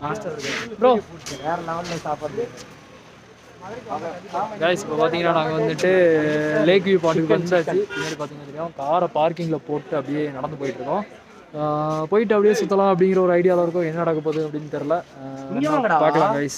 Master bro வேற லெவல்ல சாப்பாடு கைஸ் இப்போ பார்த்தீங்கன்னா நாங்கள் வந்துட்டு லேக் வியூ பாட்டுக்கு வந்தாச்சு பின்னாடி பார்த்தீங்கன்னா தெரியும் காரை பார்க்கிங்கில் போட்டு அப்படியே நடந்து போயிட்டு இருக்கோம் ஆஹ் போயிட்டு அப்படியே சுற்றலாம் அப்படிங்கிற ஒரு ஐடியாவில் இருக்கும் என்ன நடக்க போகுது அப்படின்னு தெரில இங்க வாங்கடா. பார்க்கலாம் கைஸ்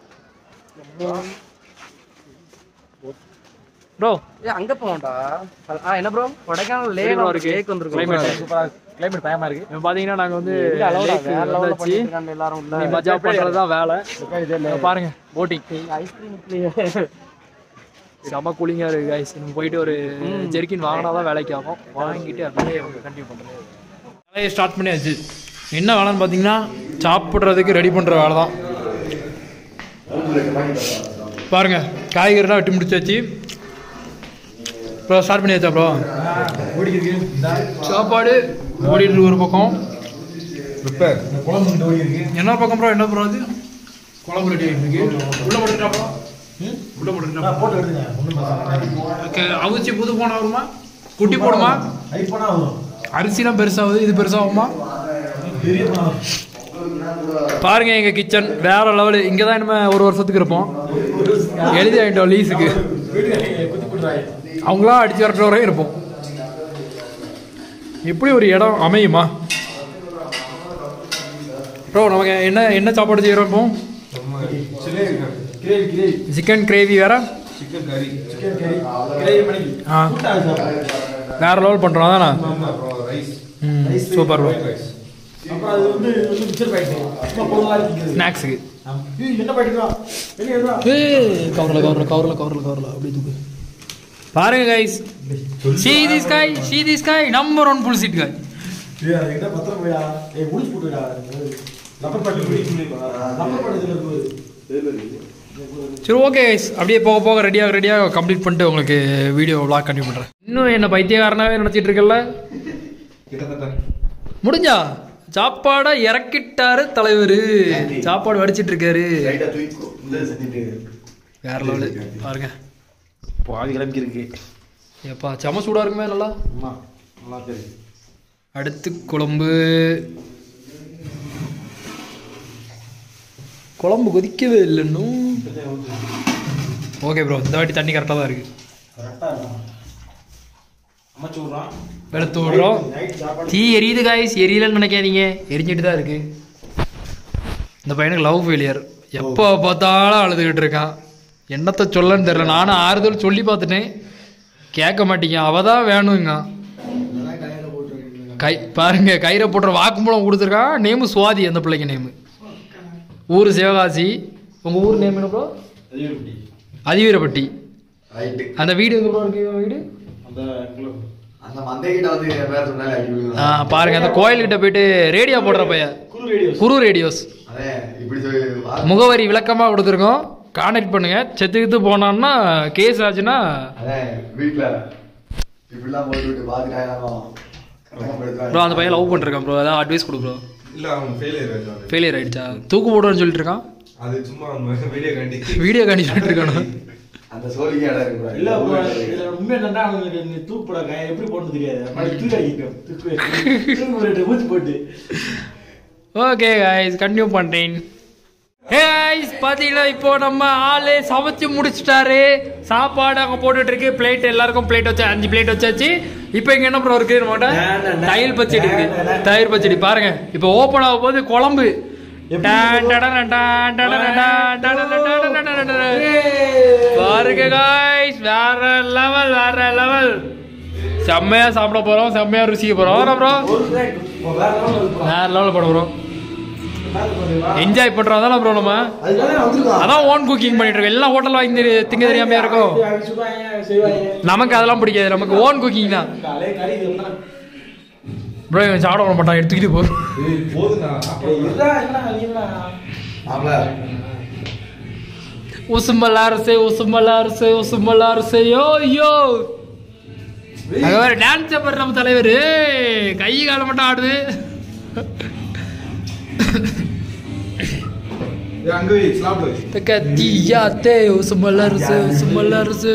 ப்ரோ ஏய் அங்க போவோம்டா ஆ என்ன ப்ரோ கொடைக்கானல் லேக் bro இருக்கு? லேக் வந்திருக்கும் Climate. சூப்பரா கிளைமேட் பயமா இருக்கு இப்போ பார்த்தீங்கன்னா நாங்கள் வந்து இல்ல அளவுடா lake வேற லெவல்ல வந்தாச்சு பண்ணிட்டு இருக்காங்க எல்லாரும் உள்ள நீ மஜா பண்ணுறது தான் வேலை இதே இங்க பாருங்க போட்டிங் ஐஸ்கிரீம் செம கூலிங்காக இருக்குது கைஸ் நம்ம போயிட்டு ஒரு ஜெர்கின் வாங்கினா தான் வேலைக்கு ஆகும் வாங்கிட்டு அப்படியே கண்டினியூ பண்ணுறோம் வேலையை ஸ்டார்ட் பண்ணியாச்சு என்ன வேலைன்னு பார்த்தீங்கன்னா சாப்பிட்றதுக்கு ரெடி பண்ணுற வேலை தான் பாருங்க காய்கறிலாம் வெட்டி முடிச்சாச்சு ப்ரோ ஸ்டார்ட் பண்ணியாச்சா ப்ரோ சாப்பாடு ஓடிட்டு இருக்கு ஒரு பக்கம் என்ன பக்கம் ப்ரோ என்ன ப்ரோ அது குழம்பு ரெடி ஆகிட்டு இருக்கு உள்ள போட்டுட்டா உள்ள போட்டுட்டா ஓகே அவிச்சி புது போன வருமா குட்டி போடுமா அரிசிலாம் பெருசாகுது இது பெருசாகுமா பாருங்க எங்க கிச்சன் வேற லெவலு இங்கே தான் நம்ம ஒரு வருஷத்துக்கு இருப்போம் எழுதி ஆகிட்டோம் லீஸுக்கு அவங்களாம் அடிச்சு வரட்டு வரையும் இருப்போம் எப்படி ஒரு இடம் அமையுமா ப்ரோ நமக்கு என்ன என்ன சாப்பாடு செய்கிறோம் இப்போ சிக்கன் கிரேவி வேற ஆ வேற லெவல் பண்ணுறோம் அதானே ம் சூப்பர் ப்ரோ ஸ்நாக்ஸுக்கு கவரில் கவரில் கவரில் கவரில் கவரில் அப்படி தூக்கு பாருங்க guys see this guy see this guy number one full seat guy சரி ஓகே கைஸ் அப்படியே போக போக ரெடியாக ரெடியாக கம்ப்ளீட் பண்ணிட்டு உங்களுக்கு வீடியோ vlog கண்டினியூ பண்ணுறேன் இன்னும் என்ன பைத்தியக்காரனாவே நினச்சிட்டு இருக்கல முடிஞ்சா சாப்பாடை இறக்கிட்டாரு தலைவர் சாப்பாடு வடிச்சிட்டு இருக்காரு வேற லெவலு பாருங்க பாதி கிளம்பி இருக்கு ஏப்பா செம சூடாக இருக்குமே நல்லா நல்லா தெரியும் அடுத்து குழம்பு குழம்பு கொதிக்கவே இல்லை இன்னும் ஓகே ப்ரோ இந்த வாட்டி தண்ணி கரெக்டாக தான் இருக்கு அமைச்சு விட்றான் வெளுத்து விடுறோம் தீ எரியுது காய்ஸ் எரியலன்னு நினைக்காதீங்க எரிஞ்சிட்டு தான் இருக்கு இந்த பையனுக்கு லவ் ஃபெயிலியர் எப்போ பார்த்தாலும் அழுதுகிட்டு இருக்கான் என்னத்தை சொல்லன்னு தெரியல நானும் ஆறுதல் சொல்லி பார்த்துட்டேன் கேட்க மாட்டீங்க அவ தான் வேணுங்க கை பாருங்க கயிறை போட்டுற வாக்குமூலம் கொடுத்துருக்கான் நேமு சுவாதி அந்த பிள்ளைக்கு நேமு ஊர் சிவகாசி உங்கள் ஊர் நேம் என்ன ப்ரோ அதிவீரப்பட்டி அந்த வீடு எங்க ப்ரோ இருக்கு வீடு அந்த அந்த மந்தைகிட்ட வந்து என் பேர் சொன்னாலே அடி விழுகும். ஆ பாருங்க அந்த கோயில்கிட்ட போயிட்டு ரேடியோ போடுற பையன் குரு ரேடியோ குரு ரேடியோஸ் அதே இப்படி சொல்லி வா- முகவரி விளக்கமாக கொடுத்துருக்கோம் கான்டாக்ட் பண்ணுங்க செத்து கித்து போனான்னா கேஸ் ஆச்சுன்னா அதே வீட்டுல இப்படிலாம் போட்டு விட்டு பாத்துட்டாலும் ப்ரோ அந்த பையன் லவ் பண்ணிருக்கான் ப்ரோ அதான் அட்வைஸ் கொடு ப்ரோ இல்ல அவன் ஃபெயிலியர் ஆச்சு அது. ஃபெயிலியர் ஆயிடுச்சா தூக்கு போடுவேன்னு சொல்லிட்டு இருக்கான் அது சும்மா அவன் வீடியோ காண்டி வீடியோ காண்டி சொல்லிட்டு இருக்கானு அந்த சோழிக்கு இடம் இருக்கு bro. இல்ல bro, இதுல உண்மை என்னன்னா அவங்களுக்கு இந்த தூக்கு போட கை எப்படி போடணும் தெரியாது மறுபடியும் தூக்கி அடிக்கணும் தூக்கு தூக்கு போட்டு ஊத்தி போட்டு ஓகே கைஸ் கண்டினியூ பண்ணுறேன் கைஸ் பார்த்தீங்கன்னா இப்போ நம்ம ஆளு சமைச்சு முடிச்சிட்டாரு சாப்பாடு அங்கே போட்டுட்டு இருக்கு பிளேட் எல்லாருக்கும் பிளேட் வச்சு அஞ்சு பிளேட் வச்சாச்சு இப்போ இங்கே என்ன ப்ரோ இருக்கு நம்மகிட்ட தயிர் பச்சடி இருக்கு தயிர் பச்சடி பாருங்க இப்போ ஓப்பன் ஆகும் போது குழம்பு டான் டடன் டான் டடன் டான் டடன் டடன் டடன் டடன். பாருங்க காய்ஸ் வேற லெவல் வேற லெவல் செம்மையா சாப்பிட போறோம் செம்மையா ருசிக்க போறோம் ப்ரோ வேற level இருக்கு. வேற லெவல் பண்ண போறோம் என்ஜாய் பண்றோம் தானே ப்ரோ நம்ம அதுக்காக வந்திருக்கான் அதான் ஓன் குக்கிங் பண்ணிட்டு இருக்கோம் எல்லா ஹோட்டல் வாங்கி திங்க- திங்க தெரியாமையா இருக்கும் அப்படி சொல்லுவாங்க செய்வாங்க நமக்கு அதெல்லாம் பிடிக்காது நமக்கு ஓன் குக்கிங் தான் காலையே கறி இது என்ன? ப்ரோ இவன் சாப்பிட விட மாட்டான் எடுத்துக்கிட்டு போ ஏய், போதுண்ணா ஏய், இதுதான் என்ன நீ என்ன? ஆமா உசும்பல் அரசு உசும்பல் அரசு உசும்பல் அரசு யோ யோ அங்க வேற டான்ஸ் பண்ண நம்ம தலைவர் கை கால மட்டும் ஆடுது ஏய், அங்க வை சாப்பிடு வை. கத்தியாத்தே உசும்பல் அரசு உசும்பல் அரசு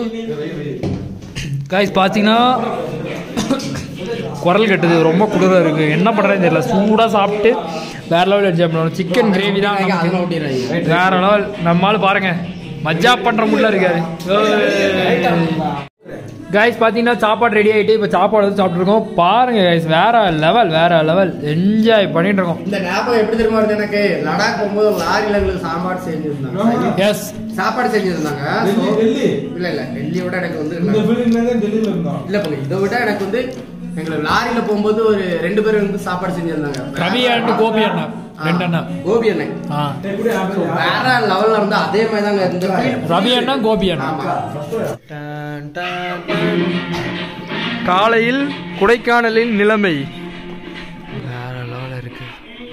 காய்ஸ் பார்த்தீங்கன்னா குரல் கட்டுது ரொம்ப குளிராக இருக்குது என்ன பண்ணுறேன்னு தெரியல சூடாக சாப்பிட்டு வேற லெவல் என்ஜாய் பண்ணுவோம் சிக்கன் கிரேவி தான் அதெல்லாம் நமக்கு. ஓட்டிடுறாங்க வேற லெவல் நம்மால பாருங்க மஜா பண்ற முடியல இருக்காரு கைஸ் பார்த்தீங்கன்னா சாப்பாடு ரெடி ஆகிட்டு இப்போ சாப்பாடு வந்து சாப்பிட்ருக்கோம் பாருங்க கைஸ் வேற லெவல் வேற லெவல் என்ஜாய் பண்ணிட்டு இருக்கோம் இந்த ஞாபகம் எப்படி தெரியுமா வருது எனக்கு லடாக் போகும்போது ஒரு லாரியில எங்களுக்கு சாப்பாடு செஞ்சிருந்தாங்க எஸ் சாப்பாடு செஞ்சிருந்தாங்க டெல்லி So- டெல்லி இல்ல இல்ல டெல்லியை விட எனக்கு வந்து இந்த ஃபிலிம்ல தான் டெல்லியில இருந்தோம் இல்ல போங்க இதை விட எனக்கு வந்து எங்களுக்கு லாரியில போகும்போது ஒரு ரெண்டு பேரும் வந்து சாப்பாடு செஞ்சிருந்தாங்க ரவி and கோபி அண்ணா. ஆ, ரெண்டு அண்ணா. கோபி அண்ணன் ஆ எப்படி So, வேற லெவல்ல இருந்தா அதே மாதிரி தாங்க இந்த feel. ரவி அண்ணா கோபி அண்ணா ஆமா காலையில் கொடைக்கானலின் நிலைமை வேற லெவலில் இருக்கு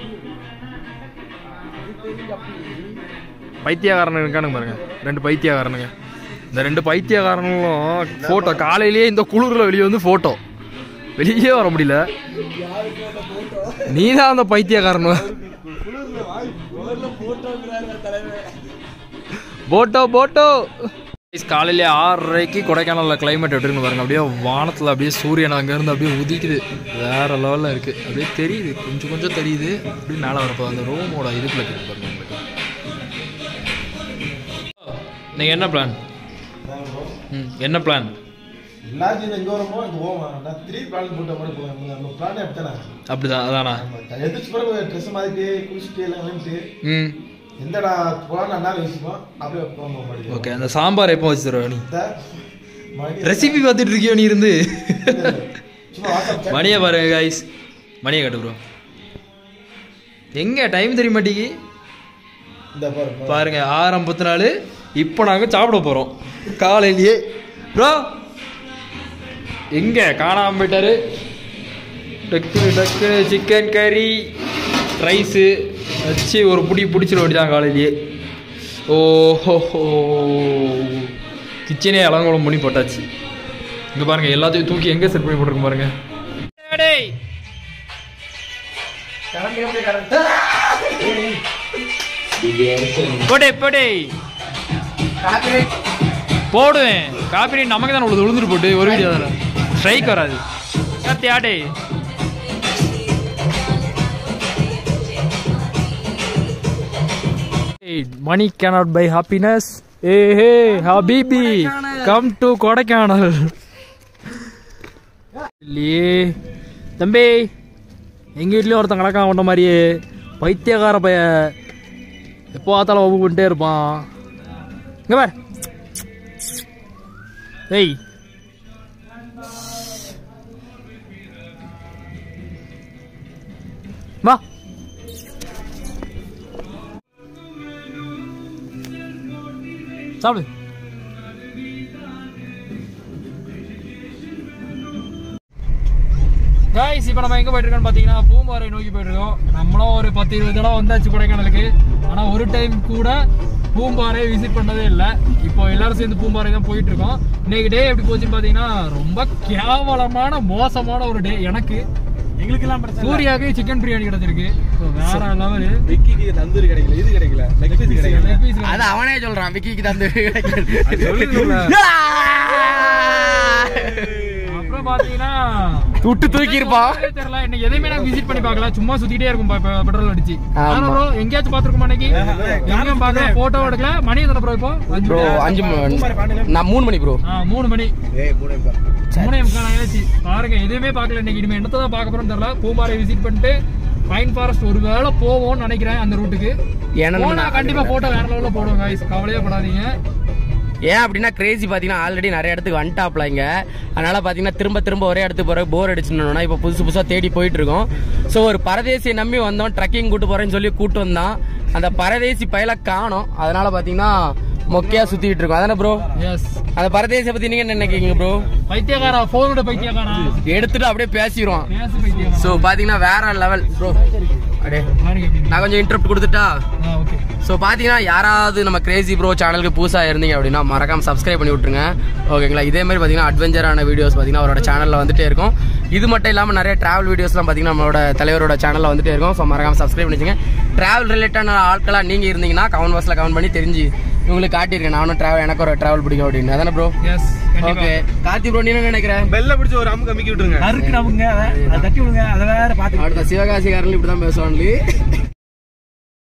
பைத்தியக்காரனுங்க இருக்கானுங்க பாருங்க ரெண்டு பைத்தியக்காரனுங்க இந்த ரெண்டு பைத்தியக்காரனுங்களும் ஃபோட்டோ காலையிலேயே இந்த குளிரில் வெளியே வந்து ஃபோட்டோ வெளியே வர முடியல நீ தான் அந்த பைத்தியக்காரனு போட்டோ போட்டோ காலையில ஆறரைக்கு கொடைக்கானல்ல கிளைமேட் எப்படி இருக்கு பாருங்க அப்படியே வானத்துல அப்படியே சூரியன் அங்கேருந்து அப்படியே உதிக்குது வேற லெவல்ல இருக்கு அப்படியே தெரியுது கொஞ்சம் கொஞ்சம் தெரியுது அப்படியே மேலே வரப்போ அந்த ரூமோட இதுக்குள்ள இருக்கு பாருங்க உங்களுக்கு நீங்க என்ன பிளான் ம் என்ன பிளான் எல்லாத்தையும் எங்க வரமோ இங்க போவோம் நான் த்ரீ பிளான் போட்ட மாதிரி போவேன் நம்ம பிளான் அப்படித்தானே அப்படிதான் அதானா எதிர்த்து பிறகு ட்ரெஸ் மாத்திட்டு குளிச்சுட்டு எல்லாம் வந்துட்டு ம் எந்தடா போலான்னு அண்ணா யோசிப்போம் அப்படியே போவோம் மறுபடியும் ஓகே அந்த சாம்பார் எப்போ வச்சு தருவ நீ இந்த மணி- ரெசிபி பார்த்துட்டு இருக்கியோ நீ இருந்து சும்மா வாட்ஸ்அப் chat. மணியை பாருங்க கைஸ் மணியை கட்டு ப்ரோ எங்க டைம் தெரிய மாட்டேங்கி இந்த பாரு பாரு. பாருங்க ஆறு ஐம்பத்தி நாலு இப்போ நாங்கள் சாப்பிட போகிறோம் காலையிலேயே ப்ரோ எங்க காணாம போயிட்டாரு டக்கு டக்கு சிக்கன் கறி ரைஸு வச்சு ஒரு புடி பிடிச்சிட வேண்டியதான் காலையிலேயே ஓஹோ கிச்சனே அலங்கோலம் பண்ணி போட்டாச்சு இங்கே பாருங்க எல்லாத்தையும் தூக்கி எங்கே செட் பண்ணி போட்டிருக்கோம் பாருங்க டேய் போடே போடே போடுவேன் காப்பி நமக்கு தானே உள்ளது விழுந்துட்டு போட்டு ஒரு வீடியோ தானே ஸ்ட்ரைக் வராது தியாடே மணி cannot buy happiness ஏ ஹே ஹபிபி கம் டு கொடைக்கானல் இல்லையே தம்பி எங்கள் வீட்லேயும் ஒருத்தன் கணக்காக கொண்ட மாதிரியே பைத்தியக்கார பைய எப்போ பார்த்தாலும் ஒப்பு பண்ணிட்டே இருப்பான் இங்க பார் ஏய் வா சாப்பிடு கைஸ் இப்போ நம்ம எங்கே போயிட்டு இருக்கோம்னு பார்த்தீங்கன்னா பூம்பாறை நோக்கி போயிட்டு இருக்கோம் நம்மளும் ஒரு பத்து இருபது தடவை வந்தாச்சு கொடைக்கானலுக்கு ஆனால் ஒரு டைம் கூட பூம்பாறை விசிட் பண்ணதே இல்லை இப்போ எல்லாரும் சேர்ந்து பூம்பாறை தான் போயிட்டு இருக்கோம் இன்னைக்கு டே எப்படி போச்சுன்னு பார்த்தீங்கன்னா ரொம்ப கேவலமான மோசமான ஒரு டே எனக்கு எங்களுக்கெல்லாம் பிரச்சனை சூர்யாவுக்கு சிக்கன் பிரியாணி கிடைச்சிருக்கு So, வேற லெவல் விக்கிக்கு தந்தூரி கிடைக்கல இது கிடைக்கல லெக் பீஸ் கிடைக்கல அது அவனே சொல்றான் விக்கிக்கு தந்து அப்புறம் பாத்தீங்கன்னா விட்டு தூக்கி இருப்பான் தெரியல இன்னைக்கு எதையுமே நான் விசிட் பண்ணி பார்க்கல சும்மா சுத்திட்டே இருக்கும் பெட்ரோல் அடிச்சு ஆமா. ஆனா bro எங்கேயாச்சும் பாத்துருக்கோம் அன்னைக்கு எங்கேயும் பார்க்கல போட்டோ எடுக்கல மணி எத்தனை ப்ரோ இப்போ அஞ்சு ப்ரோ மணி. அஞ்சு மணி நான் மூணு மணி ப்ரோ ஆ, மூணு மணி ஏய் மூணு பேர் மூணே முக்கால் ஆயிடுச்சு பாருங்க எதுவுமே பார்க்கல இன்னைக்கு இனிமே என்னத்தை தான் பார்க்க போறோம்னு தெரியல பூம்பாறை விசிட் பண்ணிட்டு பைன் ஃபாரஸ்ட் ஒரு வேளை போவோம்னு நினைக்கிறேன் அந்த ரூட்டுக்கு ஏன்னா நம்ம போனா கண்டிப்பா போட்டோ வேற லெவல்ல போடுவோம் guys கவலையே படாதீங்க ஏன் அப்படின்னா கிரேசி பார்த்தீங்கன்னா ஆல்ரெடி நிறைய இடத்துக்கு வந்துட்டாப்ல இங்க அதனால பார்த்தீங்கன்னா திரும்ப திரும்ப ஒரே இடத்துக்கு போற போர் அடிச்சுனோம்னா இப்போ புதுசு புதுசாக தேடி போயிட்டு இருக்கோம் ஸோ ஒரு பரதேசியை நம்பி வந்தோம் ட்ரக்கிங் கூட்டு போறேன்னு சொல்லி கூட்டு வந்தான் அந்த பரதேசி பயில காணோம் அதனால பார்த்தீங்கன்னா மொக்கையா சுத்திட்டு இருக்கோம் அதானே ப்ரோ எஸ் அந்த பரதேசியை பத்தி நீங்க என்ன நினைக்கிறீங்க ப்ரோ பைத்தியக்காரா போனோட பைத்தியக்காரா எடுத்துட்டு அப்படியே பேசிடுவோம் பேசு பைத்தியக்காரா ஸோ பார்த்தீங்கன்னா வேற லெவல் ப்ரோ அடே பாருங்க எப்படி. நான் கொஞ்சம் இன்டரப்ட் கொடுத்துட்டா ஆ ஓகே ஸோ பார்த்தீங்கன்னா யாராவது நம்ம கிரேசி ப்ரோ சேனலுக்கு புதுசாக இருந்தீங்க அப்படின்னா மறக்காம சப்ஸ்கிரைப் பண்ணி விட்டுருங்க ஓகேங்களா இதே மாதிரி பார்த்தீங்கன்னா அட்வென்ச்சரான வீடியோஸ் பார்த்தீங்கன்னா அவரோட சேனலில் வந்துட்டே இருக்கும் இது மட்டும் இல்லாமல் நிறைய டிராவல் வீடியோஸ்லாம் பார்த்தீங்கன்னா நம்மளோட தலைவரோட சேனலில் வந்துட்டே இருக்கும் ஸோ மறக்காம சப்ஸ்கிரைப் பண்ணிச்சுங்க டிராவல் ரிலேட்டடான ஆட்களாக நீங்கள் இருந்தீங்கன்னா கமெண்ட் பாக்ஸில் கமெண்ட் பண்ணி தெரிஞ்சு உங்களுக்கு காட்டியிருக்கேன் நானும் டிராவல் எனக்கு ஒரு டிராவல் பிடிக்கும் அப்படின்னு அதானே bro yes okay Karthi bro நீ என்ன நினைக்கிற பெல்ல பிடிச்சு ஒரு அம்மு கம்மிக்கி விட்டுருங்க நறுக்கு நமங்க அதை அதை தட்டி விடுங்க அதை வேற பார்த்து அடுத்த சிவகாசிக்காரன் இப்படிதான் பேசுவான்லி